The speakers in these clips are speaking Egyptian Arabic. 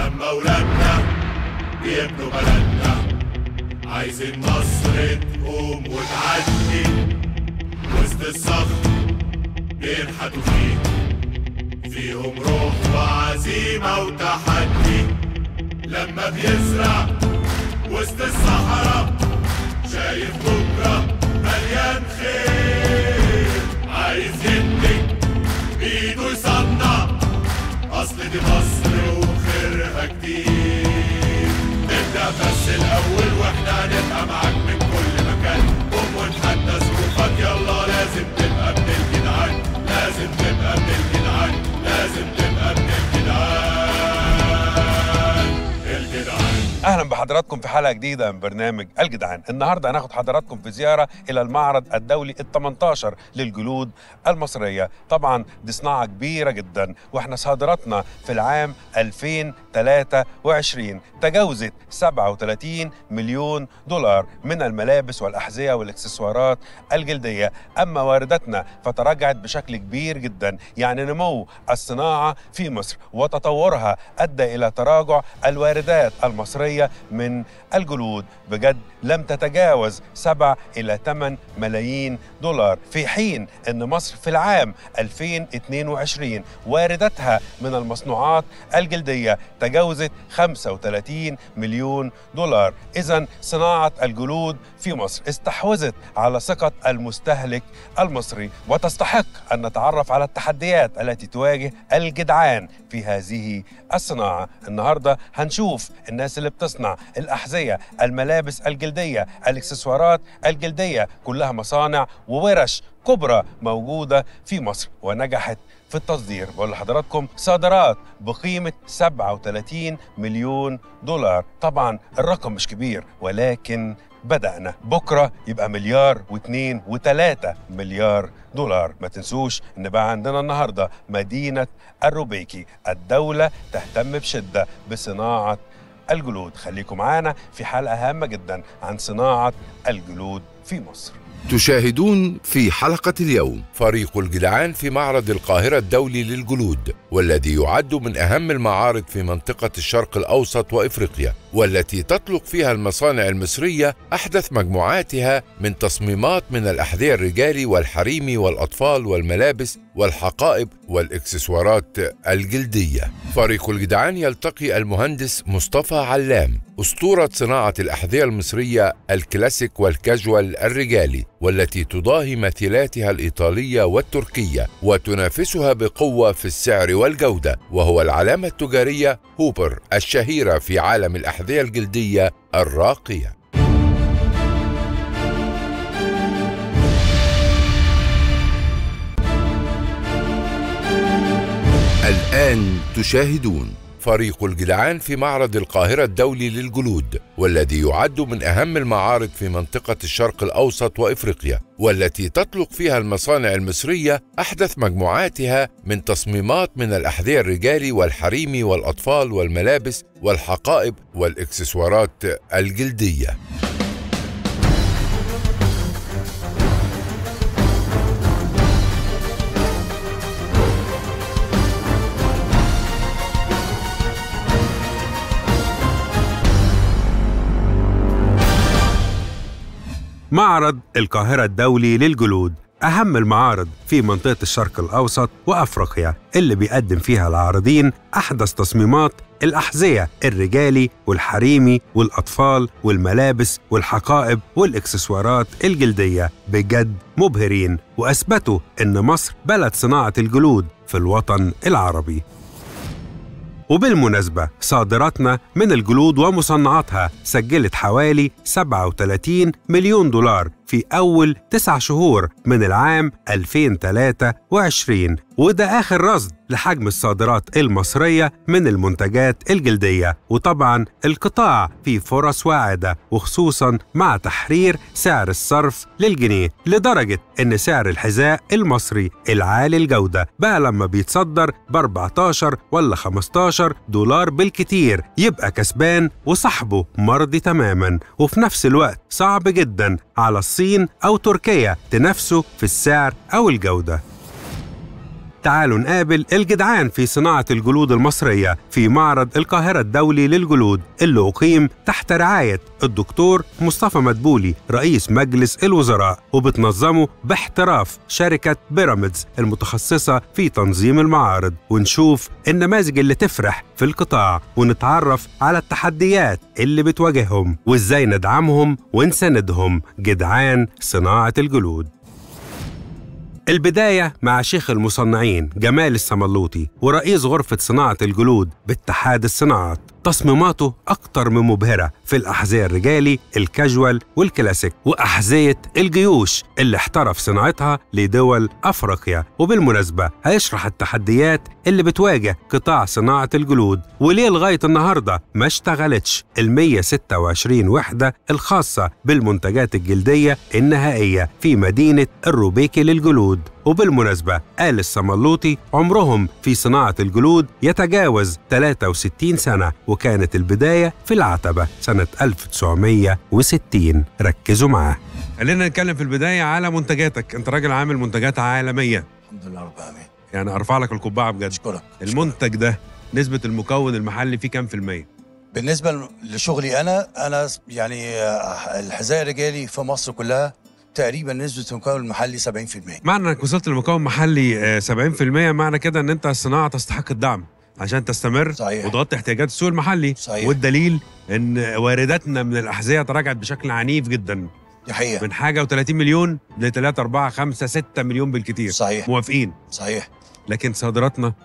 لما ولادنا بيبنوا بلدنا عايزين مصر تقوم وتعدي وسط الصخر بينحتوا فيه فيهم روح وعزيمة وتحدي لما بيزرع وسط الصحراء شايف بكرة مليان خير عايز يدي بإيده يصنع أصل دي مصر وخيرها كتير نبدأ بس الأول وإحنا هنبقى معاك من كل مكان قوم ونحدى ظروفك يلا لازم تبقى ابن الجدعان لازم تبقى ابن الجدعان لازم تبقى ابن الجدعان الجدعان اهلا بحضراتكم في حلقه جديده من برنامج الجدعان النهارده هناخد حضراتكم في زياره الى المعرض الدولي ال 18 للجلود المصريه طبعا دي صناعه كبيره جدا واحنا صادراتنا في العام 2023 تجاوزت 37 مليون دولار من الملابس والاحذيه والاكسسوارات الجلديه اما وارداتنا فتراجعت بشكل كبير جدا يعني نمو الصناعه في مصر وتطورها ادى الى تراجع الواردات المصريه من الجلود بجد لم تتجاوز 7 إلى 8 ملايين دولار في حين أن مصر في العام 2022 وارداتها من المصنوعات الجلدية تجاوزت 35 مليون دولار إذا صناعة الجلود في مصر استحوذت على ثقة المستهلك المصري وتستحق أن نتعرف على التحديات التي تواجه الجدعان في هذه الصناعة النهاردة هنشوف الناس اللي بتصنع الأحذية الملابس الجلدية الاكسسوارات الجلدية كلها مصانع وورش كبرى موجودة في مصر ونجحت في التصدير بقول لحضراتكم صادرات بقيمة 37 مليون دولار طبعا الرقم مش كبير ولكن بدأنا بكرة يبقى مليار واثنين وثلاثة مليار دولار ما تنسوش ان بقى عندنا النهاردة مدينة الروبيكي الدولة تهتم بشدة بصناعة الجلود خليكم معانا في حلقة هامة جدا عن صناعة الجلود في مصر تشاهدون في حلقة اليوم فريق الجدعان في معرض القاهرة الدولي للجلود والذي يعد من أهم المعارض في منطقة الشرق الأوسط وإفريقيا والتي تطلق فيها المصانع المصرية أحدث مجموعاتها من تصميمات من الأحذية الرجالي والحريمي والأطفال والملابس والحقائب والإكسسوارات الجلدية فريق الجدعان يلتقي المهندس مصطفى علام أسطورة صناعة الأحذية المصرية الكلاسيك والكاجوال الرجالي والتي تضاهي مثيلاتها الإيطالية والتركية وتنافسها بقوة في السعر والجودة وهو العلامة التجارية هوبر الشهيرة في عالم الأحذية الجلدية الراقية الآن تشاهدون فريق الجدعان في معرض القاهرة الدولي للجلود والذي يعد من أهم المعارض في منطقة الشرق الأوسط وإفريقيا والتي تطلق فيها المصانع المصرية أحدث مجموعاتها من تصميمات من الأحذية الرجالي والحريمي والأطفال والملابس والحقائب والإكسسوارات الجلدية معرض القاهرة الدولي للجلود أهم المعارض في منطقة الشرق الأوسط وأفريقيا اللي بيقدم فيها العارضين أحدث تصميمات الأحذية الرجالي والحريمي والأطفال والملابس والحقائب والإكسسوارات الجلدية بجد مبهرين وأثبتوا إن مصر بلد صناعة الجلود في الوطن العربي وبالمناسبة صادراتنا من الجلود ومصنعاتها سجلت حوالي 37 مليون دولار في أول تسع شهور من العام 2023 وده آخر رصد لحجم الصادرات المصرية من المنتجات الجلدية وطبعا القطاع فيه فرص واعدة وخصوصا مع تحرير سعر الصرف للجنيه لدرجة إن سعر الحذاء المصري العالي الجودة بقى لما بيتصدر ب 14 ولا 15 دولار بالكتير يبقى كسبان وصاحبه مرضي تماما وفي نفس الوقت صعب جدا على الصين أو تركيا تنافسه في السعر أو الجودة تعالوا نقابل الجدعان في صناعة الجلود المصرية في معرض القاهرة الدولي للجلود اللي أقيم تحت رعاية الدكتور مصطفى مدبولي رئيس مجلس الوزراء وبتنظمه باحتراف شركة بيراميدز المتخصصة في تنظيم المعارض ونشوف النماذج اللي تفرح في القطاع ونتعرف على التحديات اللي بتواجههم وازاي ندعمهم ونساندهم جدعان صناعة الجلود البداية مع شيخ المصنعين جمال السملوطي ورئيس غرفة صناعة الجلود باتحاد الصناعات تصميماته أكتر من مبهرة في الأحذية الرجالي الكاجوال والكلاسيك وأحذية الجيوش اللي احترف صناعتها لدول أفريقيا وبالمناسبة هيشرح التحديات اللي بتواجه قطاع صناعة الجلود وليه لغاية النهاردة ما اشتغلتش ال 126 وحدة الخاصة بالمنتجات الجلدية النهائية في مدينة الروبيكي للجلود وبالمناسبة قال السملوطي عمرهم في صناعة الجلود يتجاوز 63 سنة وكانت البداية في العتبة سنة 1960 ركزوا معاه خلينا نتكلم في البداية على منتجاتك انت راجل عامل منتجات عالمية الحمد لله رب العالمين يعني ارفع لك القبعة بجد اشكرك المنتج ده نسبة المكون المحلي فيه كام في المية؟ بالنسبه لشغلي انا انا يعني آه، الحذاء الرجالي في مصر كلها تقريبا نسبه المكون المحلي 70% معنى انك وصلت لمكون محلي آه، 70% معنى كده ان انت الصناعة تستحق الدعم عشان تستمر صحيح. وتغطي احتياجات السوق المحلي صحيح. والدليل ان وارداتنا من الاحذيه تراجعت بشكل عنيف جدا دي حقيقه من حاجه و30 مليون ل 3 4 5 6 مليون بالكتير صحيح موافقين صحيح لكن صادراتنا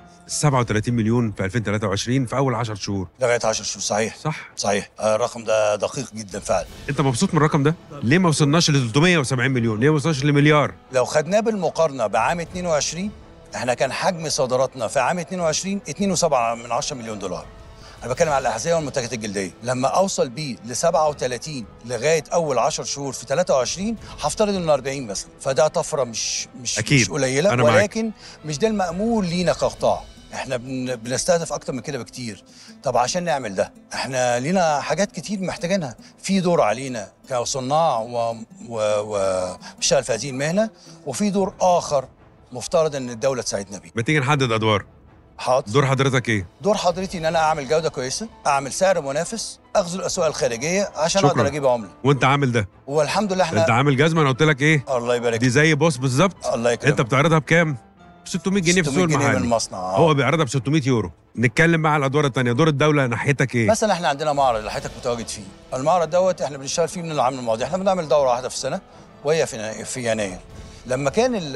37 مليون في 2023 في اول 10 شهور لغايه 10 شهور صحيح صح صحيح آه، الرقم ده دقيق جدا فعلا انت مبسوط من الرقم ده ليه ما وصلناش ل 370 مليون ليه ما وصلناش لمليار لو خدناه بالمقارنه بعام 22 احنا كان حجم صادراتنا في عام 22 2.7 من 10 مليون دولار انا بتكلم على الاحذيه والمنتجات الجلديه لما اوصل بيه ل 37 لغايه اول 10 شهور في 23 هفترض انه 40 مثلا فده طفره مش مش أكيد. مش قليله أنا معاك. ولكن مش ده المأمول لينا كقطاع احنا بن بنستهدف اكتر من كده بكتير طب عشان نعمل ده احنا لينا حاجات كتير محتاجينها في دور علينا كصناع و... و... و... بشتغل في هذه المهنه وفي دور اخر مفترض ان الدوله تساعدنا بيه ما تيجي نحدد ادوار حاضر دور حضرتك ايه دور حضرتي ان انا اعمل جوده كويسه اعمل سعر منافس اغزو الاسواق الخارجيه عشان شكراً. اقدر اجيب عمله وانت عامل ده والحمد لله انت احنا عامل جزمه انا قلت لك ايه الله يبارك دي زي بوس بالظبط الله يكرمك انت بتعرضها بكام 600 جنيه في 600 السوق جنيه من المحلي المصنع آه. هو بيعرضها ب 600 يورو نتكلم بقى على الادوار الثانيه دور الدوله ناحيتك ايه مثلا احنا عندنا معرض اللي حضرتك متواجد فيه المعرض دوت احنا بنشتغل فيه من العام الماضي احنا بنعمل دوره واحده في السنه وهي في في يناير لما كان ال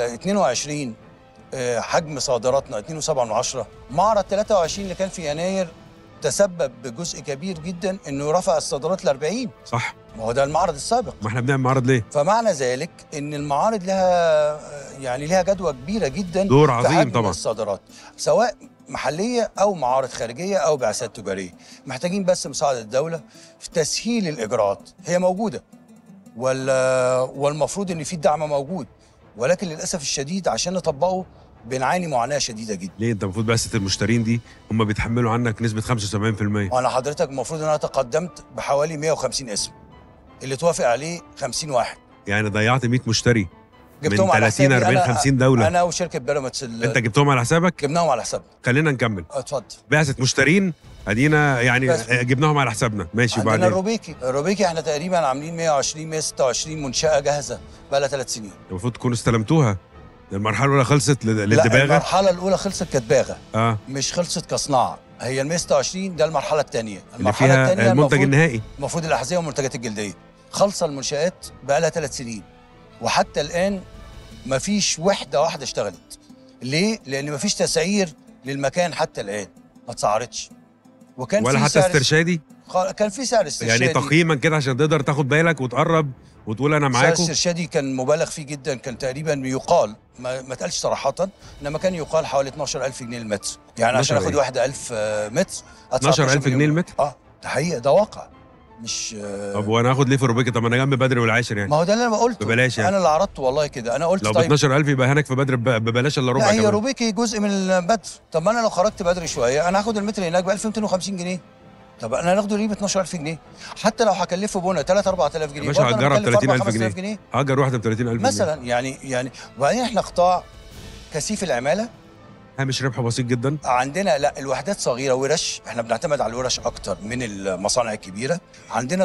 22 آه، حجم صادراتنا 2.7 من عشرة معرض 23 اللي كان في يناير تسبب بجزء كبير جدا انه رفع الصادرات ل 40 صح ما هو ده المعرض السابق ما احنا بنعمل معرض ليه فمعنى ذلك ان المعارض لها يعني لها جدوى كبيره جدا دور في عظيم حجم طبعاً. الصادرات سواء محليه او معارض خارجيه او بعثات تجاريه محتاجين بس مساعده الدوله في تسهيل الاجراءات هي موجوده وال والمفروض ان في الدعم موجود ولكن للاسف الشديد عشان نطبقه بنعاني معاناه شديده جدا ليه انت المفروض بعثه المشترين دي هم بيتحملوا عنك نسبه 75% وانا حضرتك المفروض ان انا تقدمت بحوالي 150 اسم اللي توافق عليه 50 واحد يعني ضيعت 100 مشتري من جبتهم على 30 حسابي 40 أنا- 50 دوله انا وشركه بيراميدز ال- انت جبتهم على حسابك جبناهم على حسابنا خلينا نكمل اتفضل بعثه مشترين ادينا يعني بس. جبناهم على حسابنا ماشي عندنا وبعدين الروبيكي الروبيكي احنا تقريبا عاملين 120 126 منشاه جاهزه بقى لها ثلاث سنين المفروض تكونوا استلمتوها المرحله الاولى خلصت لل- لا للدباغه المرحله الاولى خلصت كدباغه اه مش خلصت كصناعه هي ال 126 ده المرحله الثانيه اللي المرحله فيها الثانيه المنتج المفروض, النهائي المفروض الاحذيه والمنتجات الجلديه خالصه المنشات بقى لها ثلاث سنين وحتى الان ما فيش وحده واحده اشتغلت ليه لان ما فيش تسعير للمكان حتى الان ما اتسعرتش وكان ولا في حتى سعر استرشادي خ- كان في سعر استرشادي يعني تقييما كده عشان تقدر تاخد بالك وتقرب وتقول انا سعر معاكم الاسترشادي كان مبالغ فيه جدا كان تقريبا يقال ما, ما اتقالش صراحه انما كان يقال حوالي 12000 جنيه المتر يعني عشان 12 اخد إيه؟ واحده 1000 آه، متر أدفع 12000 12 جنيه مليون. المتر اه ده حقيقه ده واقع مش آه، طب وانا هاخد ليه في روبيكا طب ما انا جنب بدر والعاشر يعني ما هو ده اللي انا قلته ببلاش يعني. انا اللي عرضته والله كده انا قلت لو ب طيب 12000 يبقى هناك في بدر ب- ببلاش الا ربع لا هي كمان روبيكي جزء من البدر طب ما انا لو خرجت بدري شويه انا هاخد المتر هناك ب 1250 جنيه طب انا هناخده ليه ب 12000 جنيه حتى لو هكلفه بنا 3 4000 جنيه يا باشا برضه أنا هتجرب بكلف 4 30000 5000 جنيه هاجر واحده ب 30000 جنيه مثلا يعني يعني وبعدين احنا قطاع كثيف العماله هامش ربح بسيط جدا عندنا لا الوحدات صغيره ورش احنا بنعتمد على الورش اكتر من المصانع الكبيره عندنا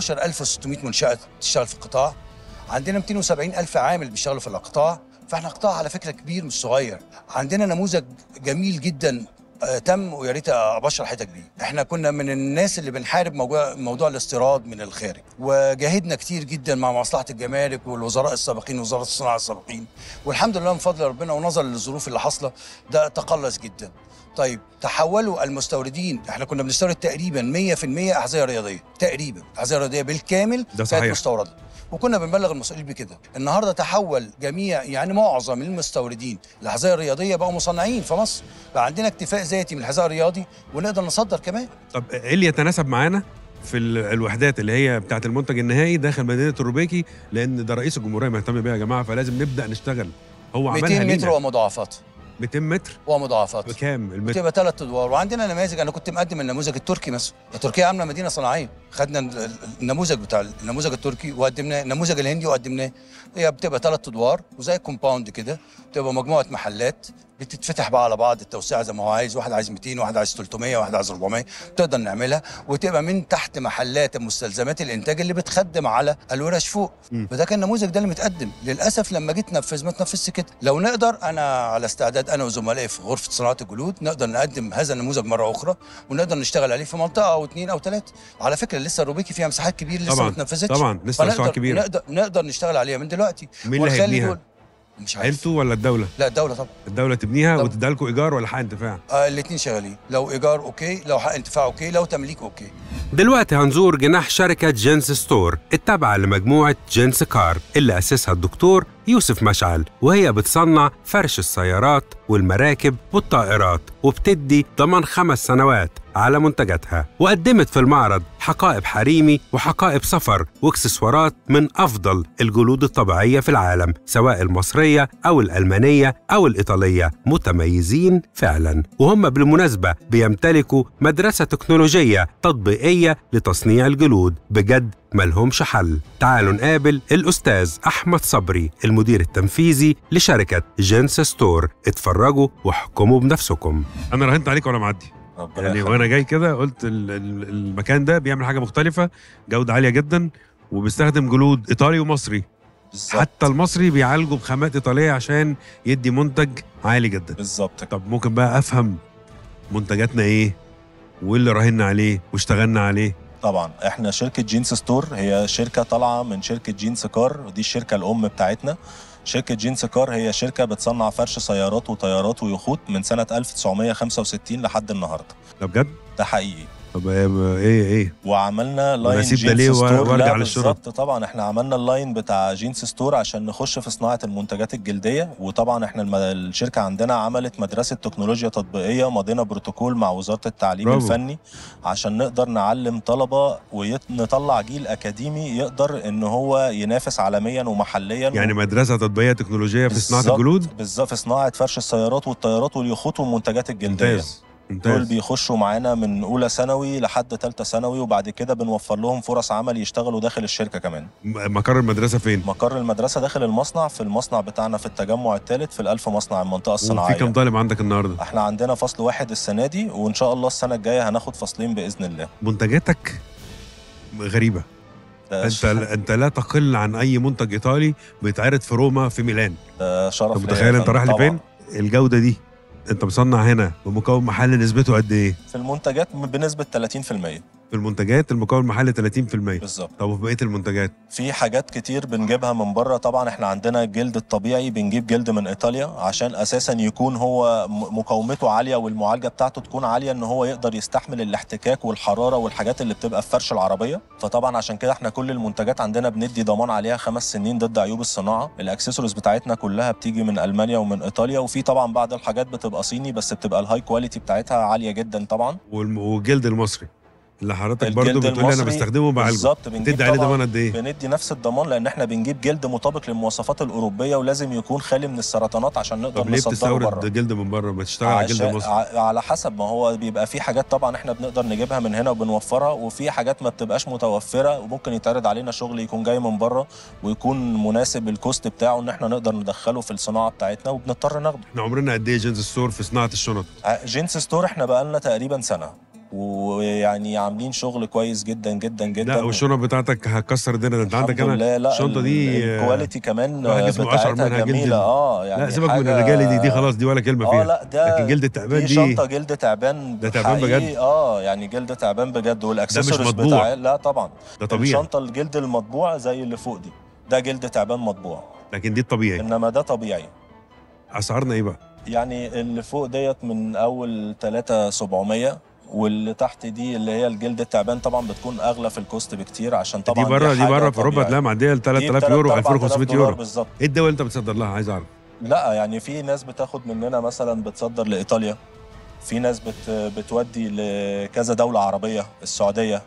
17600 منشاه تشتغل في القطاع عندنا 270000 عامل بيشتغلوا في القطاع فاحنا قطاع على فكره كبير مش صغير عندنا نموذج جميل جدا آه، تم ويا ريت ابشر حضرتك بيه احنا كنا من الناس اللي بنحارب موضوع موضوع الاستيراد من الخارج وجاهدنا كتير جدا مع مصلحه الجمارك والوزراء السابقين وزاره الصناعه السابقين والحمد لله من فضل ربنا ونظرا للظروف اللي حاصله ده تقلص جدا طيب تحولوا المستوردين احنا كنا بنستورد تقريبا 100% احذيه رياضيه تقريبا احذيه رياضيه بالكامل ده صحيح. كانت مستورده وكنا بنبلغ المسؤولين بكده النهارده تحول جميع يعني معظم المستوردين الاحذيه الرياضيه بقوا مصنعين في مصر بقى عندنا اكتفاء ذاتي من الحذاء الرياضي ونقدر نصدر كمان طب ايه اللي يتناسب معانا في ال- الوحدات اللي هي بتاعه المنتج النهائي داخل مدينه الروبيكي لان ده رئيس الجمهوريه مهتم بيها يا جماعه فلازم نبدا نشتغل هو عملها 200 متر لينا ومضاعفات 200 متر ومضاعفات بكام المتر بتبقى ثلاث ادوار وعندنا نماذج انا كنت مقدم النموذج التركي مثلا تركيا عامله مدينه صناعيه خدنا ال- ال- النموذج بتاع النموذج التركي وقدمناه النموذج الهندي وقدمناه هي بتبقى ثلاث ادوار وزي كومباوند كده بتبقى مجموعه محلات بتتفتح بقى على بعض التوسعه زي ما هو عايز واحد عايز 200 واحد عايز 300 واحد عايز 400 تقدر نعملها وتبقى من تحت محلات مستلزمات الانتاج اللي بتخدم على الورش فوق مم. فده كان النموذج ده اللي متقدم للاسف لما جيت تنفذ ما تنفذش كده لو نقدر انا على استعداد انا وزملائي في غرفه صناعه الجلود نقدر نقدم هذا النموذج مره اخرى ونقدر نشتغل عليه في منطقه او اثنين او ثلاثه على فكره لسه الروبيكي فيها مساحات كبيره لسه طبعاً، ما اتنفذتش طبعا لسه مساحه فنقدر كبيره نقدر نقدر نشتغل عليها من دلوقتي مين اللي ونخلي هيبنيها دول- مش عارف انتوا ولا الدوله لا الدوله طبعا الدوله تبنيها طب. وتديها لكم ايجار ولا حق انتفاع آه الاثنين شغالين لو ايجار اوكي لو حق انتفاع اوكي لو تمليك اوكي دلوقتي هنزور جناح شركة جينس ستور التابعة لمجموعة جينس كار اللي أسسها الدكتور يوسف مشعل وهي بتصنع فرش السيارات والمراكب والطائرات وبتدي ضمان خمس سنوات على منتجاتها وقدمت في المعرض حقائب حريمي وحقائب سفر واكسسوارات من أفضل الجلود الطبيعية في العالم سواء المصرية أو الألمانية أو الإيطالية متميزين فعلا وهم بالمناسبة بيمتلكوا مدرسة تكنولوجية تطبيقية لتصنيع الجلود بجد ملهمش حل تعالوا نقابل الأستاذ أحمد صبري المدير التنفيذي لشركة جينس ستور اتفرجوا واحكموا بنفسكم انا راهنت عليك وانا معدي ربنا يعني يخليك. وانا جاي كده قلت ال- ال- المكان ده بيعمل حاجه مختلفه جوده عاليه جدا وبيستخدم جلود ايطالي ومصري بالظبط حتى المصري بيعالجه بخامات ايطاليه عشان يدي منتج عالي جدا بالظبط كده. طب ممكن بقى افهم منتجاتنا ايه وايه اللي راهنا عليه واشتغلنا عليه طبعا احنا شركه جينز ستور هي شركه طالعه من شركه جينز كار ودي الشركه الام بتاعتنا شركة جينز كار هي شركة بتصنع فرش سيارات وطيارات ويخوت من سنة 1965 لحد النهاردة ده بجد ده حقيقي طب ايه ايه, إيه؟ وعملنا لاين أسيب ده جينز ليه وأ- ستور وأرجع لا للشرب؟ بالظبط طبعا احنا عملنا اللاين بتاع جينز ستور عشان نخش في صناعه المنتجات الجلديه وطبعا احنا الم... الشركه عندنا عملت مدرسه تكنولوجيا تطبيقيه مضينا بروتوكول مع وزاره التعليم برافو. الفني عشان نقدر نعلم طلبه ونطلع جيل اكاديمي يقدر ان هو ينافس عالميا ومحليا يعني مدرسه تطبيقيه تكنولوجيه في صناعه بالظبط- الجلود بالظبط في صناعه فرش السيارات والطيارات واليخوت والمنتجات الجلديه ممتاز دول ممتاز بيخشوا معانا من اولى ثانوي لحد ثالثه ثانوي وبعد كده بنوفر لهم فرص عمل يشتغلوا داخل الشركه كمان م- مقر المدرسه فين مقر المدرسه داخل المصنع في المصنع بتاعنا في التجمع الثالث في الألف مصنع المنطقه وفي الصناعيه كم طالب عندك النهارده احنا عندنا فصل واحد السنه دي وان شاء الله السنه الجايه هناخد فصلين باذن الله منتجاتك غريبه ده انت ش- انت لا تقل عن اي منتج ايطالي بيتعرض في روما في ميلان ده شرف انت ليا متخيل يا انت فندم رايح طبعاً. لفين الجوده دي انت مصنع هنا بمكون محلي نسبته قد ايه في المنتجات بنسبه 30% في المنتجات المكون المحلي 30% بالظبط طب وفي بقيه المنتجات في حاجات كتير بنجيبها من بره طبعا احنا عندنا الجلد الطبيعي بنجيب جلد من ايطاليا عشان اساسا يكون هو م- مقاومته عاليه والمعالجه بتاعته تكون عاليه ان هو يقدر يستحمل الاحتكاك والحراره والحاجات اللي بتبقى في فرش العربيه فطبعا عشان كده احنا كل المنتجات عندنا بندي ضمان عليها خمس سنين ضد عيوب الصناعه الاكسسوارز بتاعتنا كلها بتيجي من المانيا ومن ايطاليا وفي طبعا بعض الحاجات بتبقى صيني بس بتبقى الهاي كواليتي بتاعتها عاليه جدا طبعا والم- والجلد المصري اللي حضرتك الجلد برضو بتقول لي انا المصري بستخدمه بعالجه بالظبط بنجيب تدي عليه طبعاً ضمان قد ايه؟ بندي نفس الضمان لان احنا بنجيب جلد مطابق للمواصفات الاوروبيه ولازم يكون خالي من السرطانات عشان نقدر طب ليه نصدره بتستورد بره جلد من بره ما تشتغل على جلد عشان- مصر ع- على حسب ما هو بيبقى في حاجات طبعا احنا بنقدر نجيبها من هنا وبنوفرها وفي حاجات ما بتبقاش متوفره وممكن يتعرض علينا شغل يكون جاي من بره ويكون مناسب الكوست بتاعه ان احنا نقدر ندخله في الصناعه بتاعتنا وبنضطر ناخده احنا عمرنا قد ايه جينز ستور في صناعه الشنط ع- جينز ستور احنا بقالنا تقريبا سنه ويعني عاملين شغل كويس جدا جدا جدا لا والشنط بتاعتك هتكسر الدنيا ده انت الحمد عندك انا لله لا الشنطه ال- دي آه، الكواليتي كمان الواحد جسمه أشعر بتاعتها منها جلد جميله ال- اه يعني لا سيبك من حاجة- الرجالي دي دي خلاص دي ولا كلمه اه فيها لا ده لكن جلد التعبان دي دي شنطه جلد تعبان ده تعبان حقيقي، بجد؟ اه يعني جلد تعبان بجد والاكسسوارز مطبوع. بتاع لا طبعا ده طبيعي الشنطه الجلد المطبوع زي اللي فوق دي ده جلد تعبان مطبوع لكن دي الطبيعي انما ده طبيعي اسعارنا ايه بقى؟ يعني اللي فوق ديت من اول 3700 واللي تحت دي اللي هي الجلد التعبان طبعا بتكون اغلى في الكوست بكتير عشان طبعا دي بره دي حاجة بره في اوروبا طبيعية. تلاقيها معديه ل دي 3000 بتلات- يورو 4000 2500 دولار يورو بالظبط ايه الدول اللي انت بتصدر لها عايز اعرف لا يعني في ناس بتاخد مننا مثلا بتصدر لايطاليا في ناس بت بتودي لكذا دولة عربية السعودية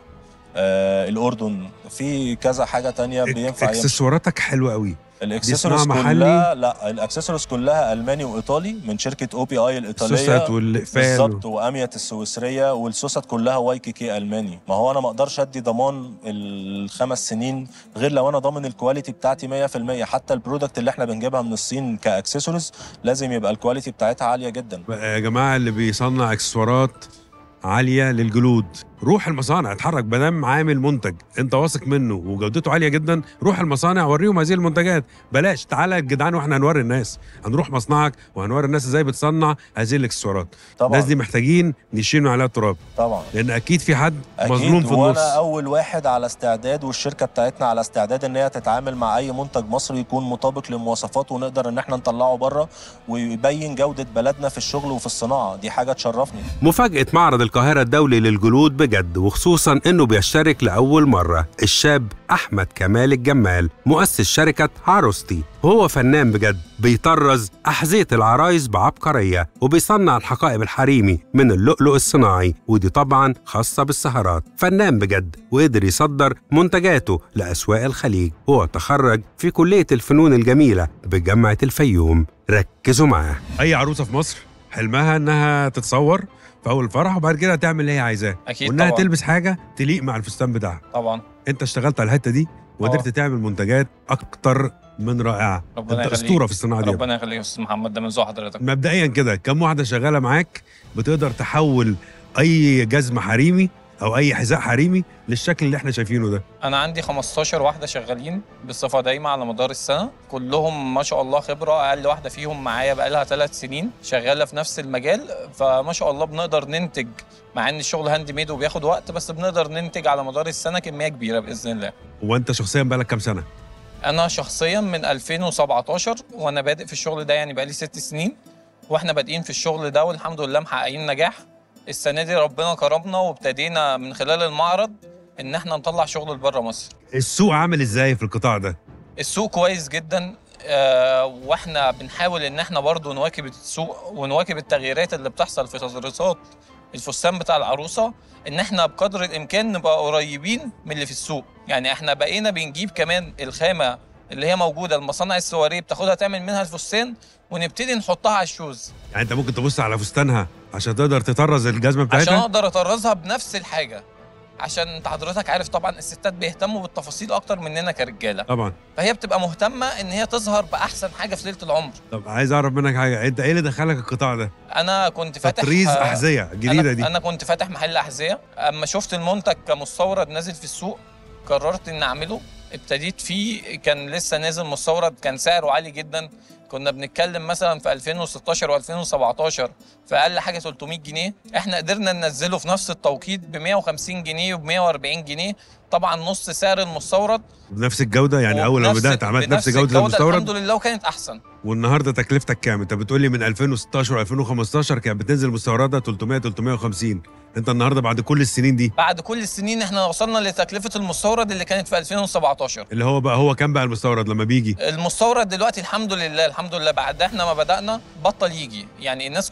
آه الأردن في كذا حاجة تانية بينفع يمشي اكسسواراتك حلوه قوي الاكسسوارز صناعة محلي؟ كلها لا الاكسسوارز كلها الماني وايطالي من شركه او بي اي الايطاليه السوست والاقفال بالظبط واميت السويسريه والسوست كلها واي كي كي الماني ما هو انا ما اقدرش ادي ضمان الخمس سنين غير لو انا ضامن الكواليتي بتاعتي 100% حتى البرودكت اللي احنا بنجيبها من الصين كاكسسوارز لازم يبقى الكواليتي بتاعتها عاليه جدا يا جماعه اللي بيصنع اكسسوارات عاليه للجلود روح المصانع اتحرك بدام عامل منتج انت واثق منه وجودته عاليه جدا روح المصانع وريهم هذه المنتجات بلاش تعالى يا جدعان واحنا هنوري الناس هنروح مصنعك وهنوري الناس ازاي بتصنع هذه الاكسسوارات طبعا الناس دي محتاجين نشيلوا عليها التراب طبعا لان اكيد في حد أكيد مظلوم في وانا النص اول واحد على استعداد والشركه بتاعتنا على استعداد ان هي تتعامل مع اي منتج مصري يكون مطابق للمواصفات ونقدر ان احنا نطلعه بره ويبين جوده بلدنا في الشغل وفي الصناعه دي حاجه تشرفني مفاجأة معرض القاهرة الدولي للجلود بجد وخصوصا انه بيشترك لأول مرة الشاب أحمد كمال الجمال مؤسس شركة عروستي وهو فنان بجد بيطرز أحذية العرايس بعبقرية وبيصنع الحقائب الحريمي من اللؤلؤ الصناعي ودي طبعا خاصة بالسهرات فنان بجد وقدر يصدر منتجاته لأسواق الخليج وهو تخرج في كلية الفنون الجميلة بجامعة الفيوم ركزوا معاه اي عروسه في مصر حلمها انها تتصور في اول الفرح وبعد كده تعمل اللي هي عايزاه اكيد وانها طبعا تلبس حاجه تليق مع الفستان بتاعها طبعا انت اشتغلت على الحته دي وقدرت طبعا. تعمل منتجات اكتر من رائعه ربنا انت يخليك. اسطوره في الصناعه دي ربنا يخليك يا استاذ محمد ده من ذوق حضرتك مبدئيا كده كم واحده شغاله معاك بتقدر تحول اي جزمه حريمي او اي حذاء حريمي للشكل اللي احنا شايفينه ده انا عندي 15 واحده شغالين بصفه دايمه على مدار السنه كلهم ما شاء الله خبره اقل واحده فيهم معايا بقى لها ثلاث سنين شغاله في نفس المجال فما شاء الله بنقدر ننتج مع ان الشغل هاند ميد وبياخد وقت بس بنقدر ننتج على مدار السنه كميه كبيره باذن الله وانت شخصيا بقالك كام سنه انا شخصيا من 2017 وانا بادئ في الشغل ده يعني بقالي ست سنين واحنا بادئين في الشغل ده والحمد لله محققين نجاح السنه دي ربنا كرمنا وابتدينا من خلال المعرض ان احنا نطلع شغل لبره مصر السوق عامل ازاي في القطاع ده السوق كويس جدا آه، واحنا بنحاول ان احنا برضو نواكب السوق ونواكب التغييرات اللي بتحصل في تدريسات الفستان بتاع العروسه ان احنا بقدر الامكان نبقى قريبين من اللي في السوق يعني احنا بقينا بنجيب كمان الخامه اللي هي موجوده المصانع السواريه بتاخدها تعمل منها الفستان ونبتدي نحطها على الشوز يعني انت ممكن تبص على فستانها عشان تقدر تطرز الجزمه عشان بتاعتها اقدر اطرزها بنفس الحاجه عشان انت حضرتك عارف طبعا الستات بيهتموا بالتفاصيل اكتر مننا كرجاله طبعا فهي بتبقى مهتمه ان هي تظهر باحسن حاجه في ليله العمر طب عايز اعرف منك حاجه انت ايه اللي دخلك القطاع ده انا كنت فاتح تطريز آه، احذيه جديده أنا دي انا كنت فاتح محل احذيه اما شفت المنتج كمستورد نازل في السوق قررت ان اعمله ابتديت فيه كان لسه نازل مستورد كان سعره عالي جدا كنا بنتكلم مثلا في 2016 و2017 في اقل حاجه 300 جنيه احنا قدرنا ننزله في نفس التوقيت ب 150 جنيه وب 140 جنيه طبعا نص سعر المستورد بنفس الجوده يعني اول ما وبنفس- بدات عملت نفس بنفس جوده الحمد المستورد لله وكانت احسن والنهارده تكلفتك كام انت بتقول لي من 2016 و2015 كانت بتنزل مستورده 300 350 انت النهارده بعد كل السنين دي بعد كل السنين احنا وصلنا لتكلفه المستورد اللي كانت في 2017 اللي هو بقى هو كام بقى المستورد لما بيجي المستورد دلوقتي الحمد لله الحمد لله بعد احنا ما بدأنا بطل يجي يعني الناس كلها بقت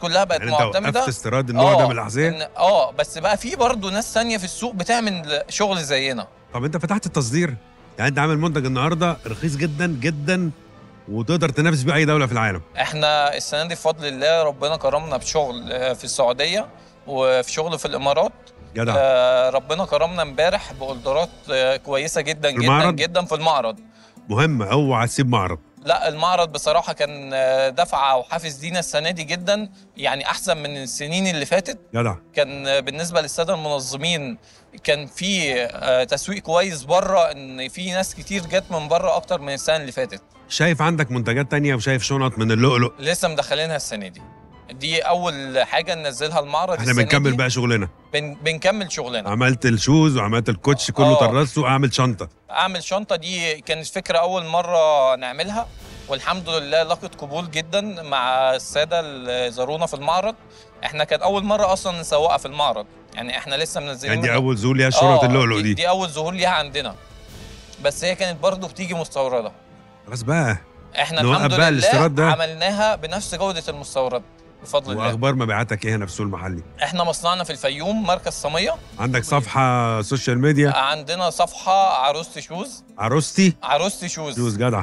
يعني انت معتمده وقفت استيراد النوع ده آه، من الاحذيه إن- اه بس بقى في برضه ناس تانية في السوق بتعمل شغل زينا طب انت فتحت التصدير يعني انت عامل منتج النهارده رخيص جدا جدا وتقدر تنافس بيه اي دوله في العالم احنا السنه دي بفضل الله ربنا كرمنا بشغل آه، في السعوديه وفي شغل في الامارات جدع آه، ربنا كرمنا امبارح باوردرات آه، كويسه جدا جدا المعرض؟ جدا في المعرض مهم اوعى تسيب معرض لا المعرض بصراحه كان آه، دفعه وحافز لينا السنه دي جدا يعني احسن من السنين اللي فاتت جدع كان آه، بالنسبه للساده المنظمين كان في آه، تسويق كويس بره ان في ناس كتير جت من بره اكتر من السنه اللي فاتت شايف عندك منتجات تانية وشايف شنط من اللؤلؤ لسه مدخلينها السنه دي دي اول حاجه ننزلها المعرض احنا السنة بنكمل دي. بقى شغلنا بن بنكمل شغلنا عملت الشوز وعملت الكوتش كله آه. طرزته واعمل شنطه اعمل شنطه دي كانت فكره اول مره نعملها والحمد لله لقت قبول جدا مع الساده اللي زارونا في المعرض احنا كانت اول مره اصلا نسوقها في المعرض يعني احنا لسه منزلين يعني دي من- اول زول ليها شنط آه، اللؤلؤ دي, دي دي اول ظهور ليها عندنا بس هي كانت برضو بتيجي مستورده خلاص بقى احنا نوقف الحمد بقى لله الاستيراد ده. عملناها بنفس جوده المستورد بفضل الله واخبار مبيعاتك ايه هنا في السوق المحلي احنا مصنعنا في الفيوم مركز صميه عندك صفحه سوشيال ميديا عندنا صفحه عروستي شوز عروستي عروستي شوز شوز جدع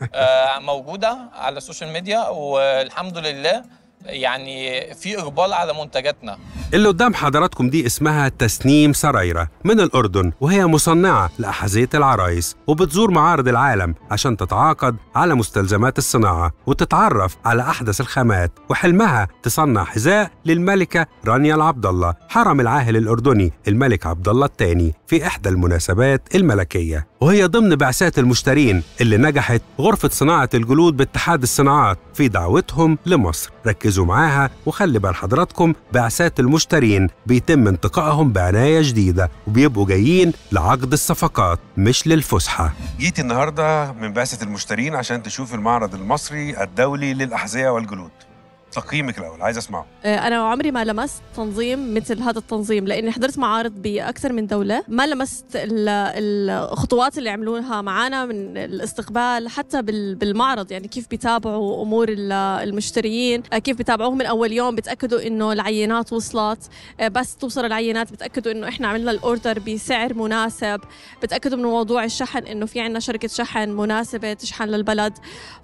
آه، موجوده على السوشيال ميديا والحمد لله يعني في اقبال على منتجاتنا اللي قدام حضراتكم دي اسمها تسنيم سرايرة من الأردن وهي مصنعة لأحذية العرايس وبتزور معارض العالم عشان تتعاقد على مستلزمات الصناعة وتتعرف على أحدث الخامات وحلمها تصنع حذاء للملكة رانيا العبد الله حرم العاهل الأردني الملك عبد الله الثاني في إحدى المناسبات الملكية وهي ضمن بعثات المشترين اللي نجحت غرفة صناعة الجلود باتحاد الصناعات في دعوتهم لمصر ركزوا معاها وخلي بال حضراتكم بعثات المشترين بيتم انتقائهم بعناية جديدة وبيبقوا جايين لعقد الصفقات مش للفسحة جيت النهارده من بعثه المشترين عشان تشوف المعرض المصري الدولي للاحذيه والجلود تقييمك الاول عايز اسمعه انا عمري ما لمست تنظيم مثل هذا التنظيم لاني حضرت معارض باكثر من دوله ما لمست ال- الخطوات اللي عملوها معنا من الاستقبال حتى بال- بالمعرض يعني كيف بيتابعوا امور ال- المشترين كيف بيتابعوهم من اول يوم بتاكدوا انه العينات وصلت بس توصل العينات بتاكدوا انه احنا عملنا الاوردر بسعر مناسب بتاكدوا من موضوع الشحن انه في عندنا شركه شحن مناسبه تشحن للبلد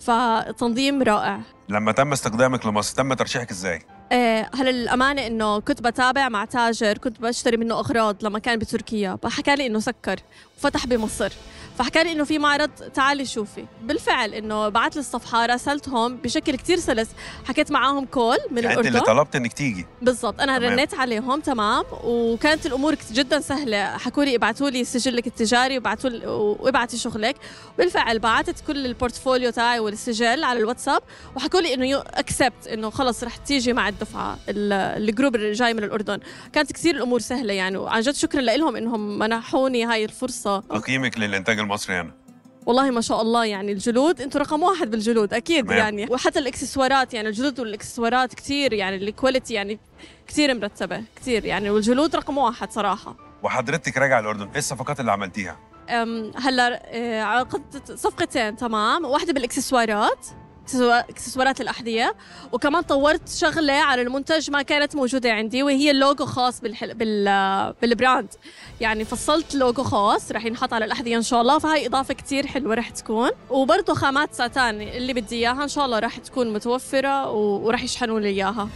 فتنظيم رائع لما تم استخدامك لمصر تم ترشيحك ازاي آه، هلا الأمانة إنه كنت بتابع مع تاجر كنت بشتري منه أغراض لما كان بتركيا فحكى لي إنه سكر وفتح بمصر فحكى لي إنه في معرض تعالي شوفي بالفعل إنه بعت لي الصفحة راسلتهم بشكل كتير سلس حكيت معاهم كول من يعني انت الأردن اللي طلبت انك تيجي بالضبط انا تمام. رنيت عليهم تمام وكانت الامور كت- جدا سهله حكوا لي ابعتوا لي سجلك التجاري وابعتوا لي وابعتي شغلك بالفعل بعثت كل البورتفوليو تاعي والسجل على الواتساب وحكوا لي انه اكسبت انه خلص رح تيجي مع الدفعه ال- الجروب اللي جاي من الاردن كانت كثير الامور سهله يعني وعن جد شكرا لهم انهم منحوني هاي الفرصه تقييمك للانتاج المصري هنا والله ما شاء الله يعني الجلود انتم رقم واحد بالجلود اكيد تمام. يعني وحتى الاكسسوارات يعني الجلود والاكسسوارات كثير يعني الكواليتي يعني كثير مرتبه كثير يعني والجلود رقم واحد صراحه وحضرتك راجع الاردن ايه الصفقات اللي عملتيها أم هلا آه، عقدت صفقتين تمام واحدة بالاكسسوارات إكسسوا- اكسسوارات الاحذيه وكمان طورت شغله على المنتج ما كانت موجوده عندي وهي اللوجو خاص بالحل... بال... بالبراند يعني فصلت لوجو خاص رح ينحط على الاحذيه ان شاء الله فهي اضافه كتير حلوه رح تكون وبرضه خامات ساتان اللي بدي اياها ان شاء الله رح تكون متوفره و... ورح يشحنوا لي اياها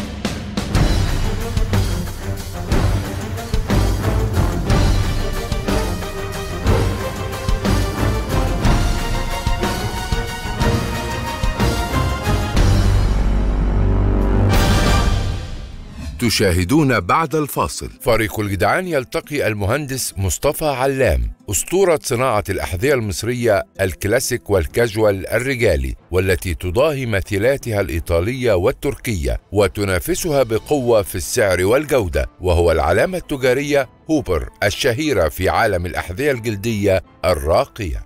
تشاهدون بعد الفاصل فريق الجدعان يلتقي المهندس مصطفى علام أسطورة صناعة الأحذية المصرية الكلاسيك والكاجوال الرجالي والتي تضاهي مثيلاتها الإيطالية والتركية وتنافسها بقوة في السعر والجودة وهو العلامة التجارية هوبر الشهيرة في عالم الأحذية الجلدية الراقية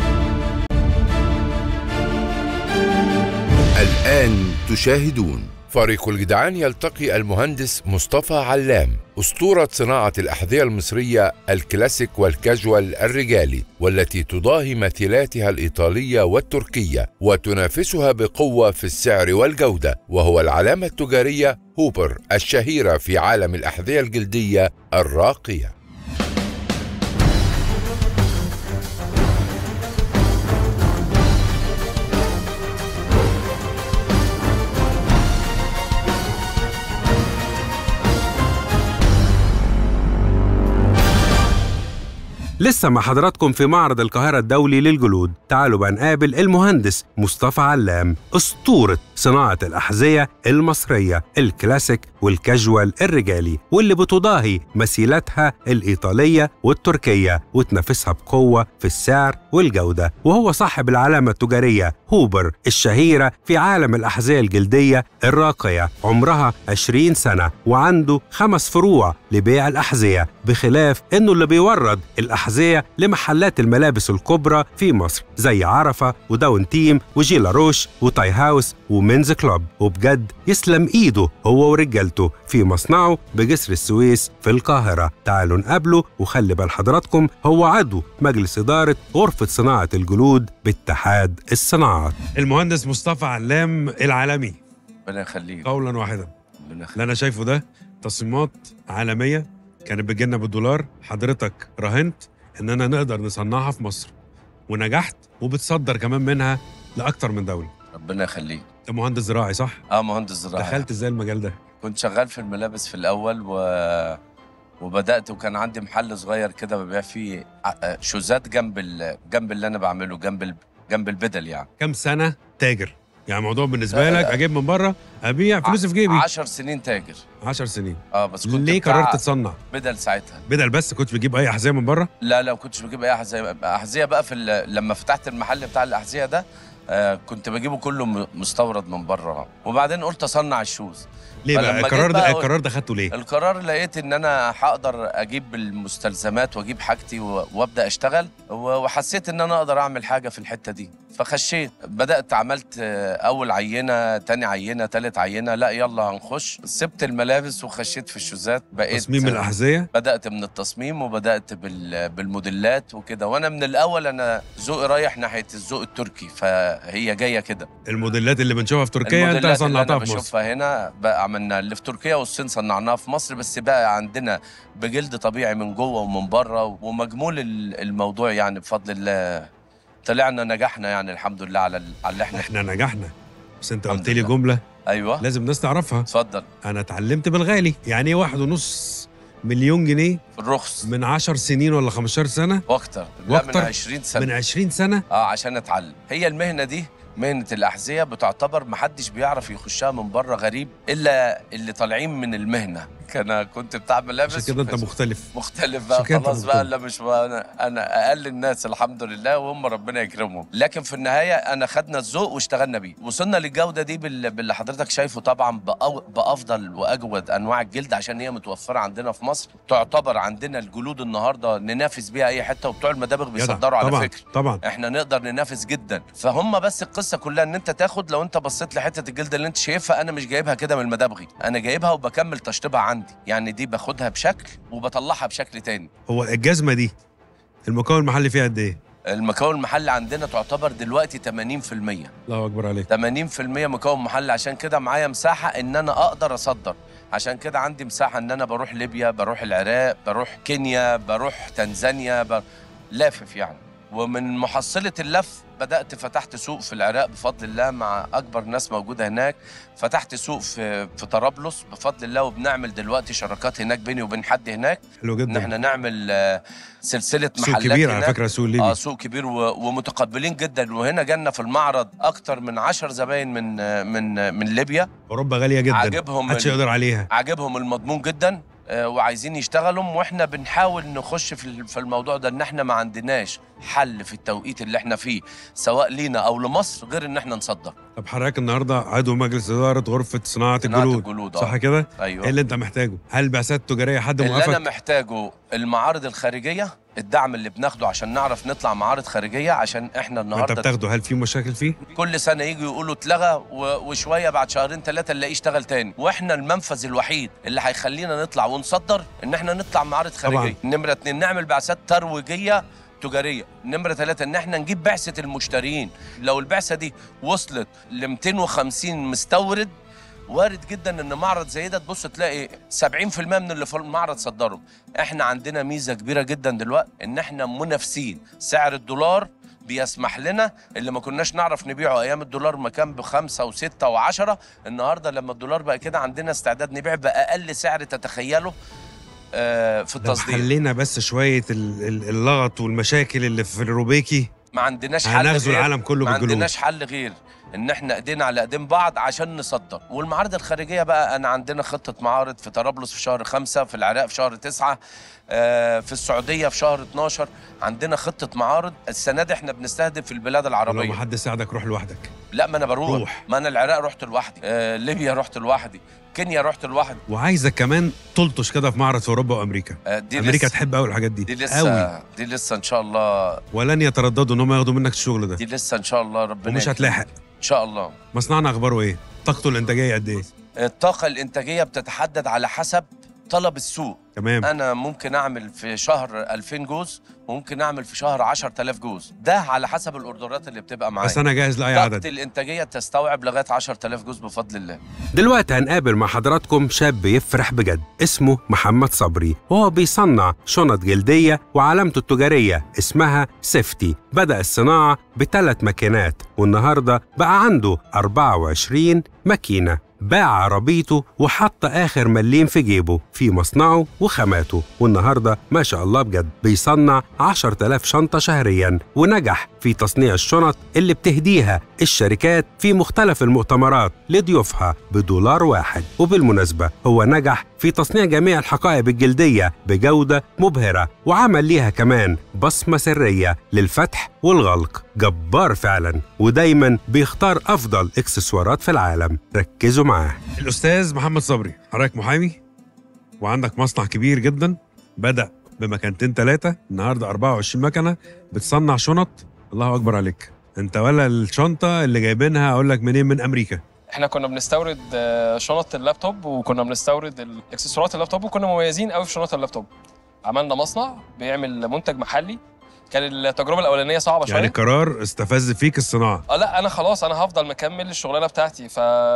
الآن تشاهدون فريق الجدعان يلتقي المهندس مصطفى علام أسطورة صناعة الأحذية المصرية الكلاسيك والكاجوال الرجالي والتي تضاهي مثيلاتها الإيطالية والتركية وتنافسها بقوة في السعر والجودة وهو العلامة التجارية هوبر الشهيرة في عالم الأحذية الجلدية الراقية لسه مع حضراتكم في معرض القاهرة الدولي للجلود تعالوا بقى نقابل المهندس مصطفى علام أسطورة صناعة الأحذية المصرية الكلاسيك والكاجوال الرجالي واللي بتضاهي مثيلاتها الإيطالية والتركية وتنافسها بقوة في السعر والجودة وهو صاحب العلامة التجارية هوبر الشهيرة في عالم الأحذية الجلدية الراقية عمرها 20 سنة وعنده خمس فروع لبيع الأحذية بخلاف إنه اللي بيورد الأحذية لمحلات الملابس الكبرى في مصر زي عرفة وداون تيم وجيلا روش وتاي هاوس ومينز كلوب وبجد يسلم إيده هو ورجالته في مصنعه بجسر السويس في القاهرة تعالوا نقابله وخلي بال حضراتكم هو عضو مجلس إدارة غرفة صناعة الجلود باتحاد الصناعات المهندس مصطفى علام العالمي ربنا يخليك قولا واحدا ربنا يخليك اللي انا شايفه ده تصميمات عالميه كانت بتجيلنا بالدولار حضرتك راهنت اننا نقدر نصنعها في مصر ونجحت وبتصدر كمان منها لاكتر من دوله ربنا يخليك انت مهندس زراعي صح اه مهندس زراعي دخلت ازاي المجال ده كنت شغال في الملابس في الاول و... وبدات وكان عندي محل صغير كده ببيع فيه ع- شوزات جنب ال... جنب اللي انا بعمله جنب ال... جنب البدل يعني كم سنه تاجر يعني الموضوع بالنسبه لا، لك لا. اجيب من بره ابيع فلوسي في جيبي 10 سنين تاجر 10 سنين اه بس كنت ليه بتاع قررت تصنع بدل ساعتها بدل بس كنت بجيب اي احذيه من بره لا لا ما كنتش بجيب اي احذيه احذيه بقى في ال... لما فتحت المحل بتاع الاحذيه ده آه كنت بجيبه كله م- مستورد من بره وبعدين قلت اصنع الشوز ليه فلما بقى جيت القرار ده بقى القرار ده خدته ليه القرار لقيت ان انا هقدر اجيب المستلزمات واجيب حاجتي و- وابدا اشتغل و- وحسيت ان انا اقدر اعمل حاجه في الحته دي فخشيت بدات عملت آه، اول عينه تاني عينه تالت عينه لا يلا هنخش سبت الملابس وخشيت في الشوزات بقيت تصميم الاحذيه بدات من التصميم وبدات بال- بالموديلات وكده وانا من الاول انا ذوقي رايح ناحيه الذوق التركي فهي جايه كده الموديلات اللي بنشوفها في تركيا انت الموديلات اللي صنعتها انا في مصر بشوفها هنا بقى عملنا اللي في تركيا والصين صنعناها في مصر بس بقى عندنا بجلد طبيعي من جوه ومن بره ومجمول ال- الموضوع يعني بفضل الله طلعنا نجحنا يعني الحمد لله على ال- على اللي احنا احنا نجحنا بس انت الحمد قلت لي لله. جمله ايوه لازم الناس تعرفها اتفضل انا اتعلمت بالغالي يعني ايه واحد ونص مليون جنيه في الرخص من 10 سنين ولا 15 سنه واكتر لا من واكتر 20 سنه من 20 سنه اه عشان اتعلم هي المهنه دي مهنه الاحذيه بتعتبر محدش بيعرف يخشها من بره غريب الا اللي طالعين من المهنه كان كنت بتاع ملابس عشان كده انت وفي- مختلف مختلف بقى عشان كده أنت خلاص بقى مختلف. لا مش بقى انا انا اقل الناس الحمد لله وهم ربنا يكرمهم لكن في النهايه انا خدنا الذوق واشتغلنا بيه وصلنا للجوده دي بال- باللي حضرتك شايفه طبعا بأو- بافضل واجود انواع الجلد عشان هي متوفره عندنا في مصر تعتبر عندنا الجلود النهارده ننافس بيها اي حته وبتوع المدابغ جدع. بيصدروا على طبعا فكره طبعا احنا نقدر ننافس جدا فهم بس القصه كلها ان انت تاخد لو انت بصيت لحته الجلد اللي انت شايفها انا مش جايبها كده من المدابغي انا جايبها وبكمل تشطيبها عندي يعني دي باخدها بشكل وبطلعها بشكل تاني هو الجزمه دي المكون المحلي فيها قد ايه المكون المحلي عندنا تعتبر دلوقتي 80% الله اكبر عليك 80% مكون محلي عشان كده معايا مساحه ان انا اقدر اصدر عشان كده عندي مساحه ان انا بروح ليبيا بروح العراق بروح كينيا بروح تنزانيا ب... لافف يعني ومن محصله اللف بدات فتحت سوق في العراق بفضل الله مع اكبر ناس موجوده هناك فتحت سوق في في طرابلس بفضل الله وبنعمل دلوقتي شراكات هناك بيني وبين حد هناك حلو ان جدا احنا نعمل آه، سلسله سوق محلات كبير على هناك. فكره سوق الليبي اه سوق كبير و... ومتقبلين جدا وهنا جالنا في المعرض اكتر من عشر زباين من من من ليبيا اوروبا غاليه جدا عاجبهم محدش ال- يقدر عليها عاجبهم المضمون جدا آه، وعايزين يشتغلوا واحنا بنحاول نخش في ال- في الموضوع ده ان احنا ما عندناش حل في التوقيت اللي احنا فيه سواء لينا او لمصر غير ان احنا نصدر طب حضرتك النهارده عضو مجلس اداره غرفه صناعه صناعة الجلود الجلود صح اه كده ايوه ايه اللي انت محتاجه هل بعثات تجاريه حد اللي انا موقفك محتاجه المعارض الخارجيه الدعم اللي بناخده عشان نعرف نطلع معارض خارجيه عشان احنا انت النهارده بتاخده هل في مشاكل فيه؟ كل سنه يجوا يقولوا اتلغى و- وشويه بعد شهرين ثلاثه نلاقيه اشتغل تاني واحنا المنفذ الوحيد اللي هيخلينا نطلع ونصدر ان احنا نطلع معارض خارجيه طبعاً. نمره اتنين نعمل بعثات ترويجيه تجاريه نمره ثلاثه ان احنا نجيب بعثه المشترين لو البعثه دي وصلت ل 250 مستورد وارد جدا ان معرض زي ده تبص تلاقي 70% من اللي في المعرض صدروا احنا عندنا ميزه كبيره جدا دلوقتي ان احنا منافسين سعر الدولار بيسمح لنا اللي ما كناش نعرف نبيعه ايام الدولار ما كان بخمسة وستة وعشرة النهارده لما الدولار بقى كده عندنا استعداد نبيع باقل سعر تتخيله آه، في لو التصدير حلينا بس شويه ال- ال- اللغط والمشاكل اللي في الروبيكي ما عندناش حل هنغزو غير العالم كله ما بالجلود. عندناش حل غير ان احنا ايدينا على ايدين بعض عشان نصدر والمعارض الخارجيه بقى انا عندنا خطه معارض في طرابلس في شهر خمسة في العراق في شهر تسعة آه، في السعوديه في شهر 12 عندنا خطه معارض السنه دي احنا بنستهدف البلاد لو العربيه ما حد ساعدك روح لوحدك لا ما انا بروح روح. ما انا العراق رحت لوحدي آه، ليبيا رحت لوحدي كينيا رحت لوحدي وعايزك كمان تلطش كده في معرض في اوروبا وامريكا آه، دي امريكا لسه تحب قوي الحاجات دي دي قوي لسه دي لسه ان شاء الله ولن يترددوا ان هم ياخدوا منك الشغل ده دي لسه ان شاء الله ربنا ومش يكرم. هتلاحق ان شاء الله مصنعنا اخباره ايه طاقته الانتاجيه قد ايه الطاقة الإنتاجية بتتحدد على حسب طلب السوق تمام أنا ممكن أعمل في شهر 2000 جوز وممكن أعمل في شهر 10000 جوز ده على حسب الأوردرات اللي بتبقى معايا بس انا جاهز لاي طاقة عدد الإنتاجية تستوعب لغاية 10000 جوز بفضل الله دلوقتي هنقابل مع حضراتكم شاب يفرح بجد اسمه محمد صبري وهو بيصنع شنط جلدية وعلامته التجارية اسمها سيفتي بدأ الصناعة بثلاث ماكينات والنهاردة بقى عنده 24 ماكينة باع عربيته وحط آخر مليم في جيبه في مصنعه وخاماته والنهاردة ما شاء الله بجد بيصنع 10000 شنطة شهريا ونجح في تصنيع الشنط اللي بتهديها الشركات في مختلف المؤتمرات لضيوفها بدولار واحد وبالمناسبة هو نجح في تصنيع جميع الحقائب الجلدية بجودة مبهرة وعمل ليها كمان بصمة سرية للفتح والغلق جبار فعلا ودايما بيختار أفضل إكسسوارات في العالم ركزوا معاه الأستاذ محمد صبري حضرتك محامي وعندك مصنع كبير جدا بدأ بمكانتين ثلاثة النهاردة 24 مكنة بتصنع شنط الله أكبر عليك انت ولا الشنطة اللي جايبينها أقول لك منين من أمريكا احنا كنا بنستورد آه، شنط اللابتوب وكنا بنستورد الاكسسوارات اللابتوب وكنا مميزين قوي في شنط اللابتوب عملنا مصنع بيعمل منتج محلي كان التجربه الاولانيه صعبه شويه يعني قرار استفز فيك الصناعة اه لا انا خلاص انا هفضل مكمل الشغلانه بتاعتي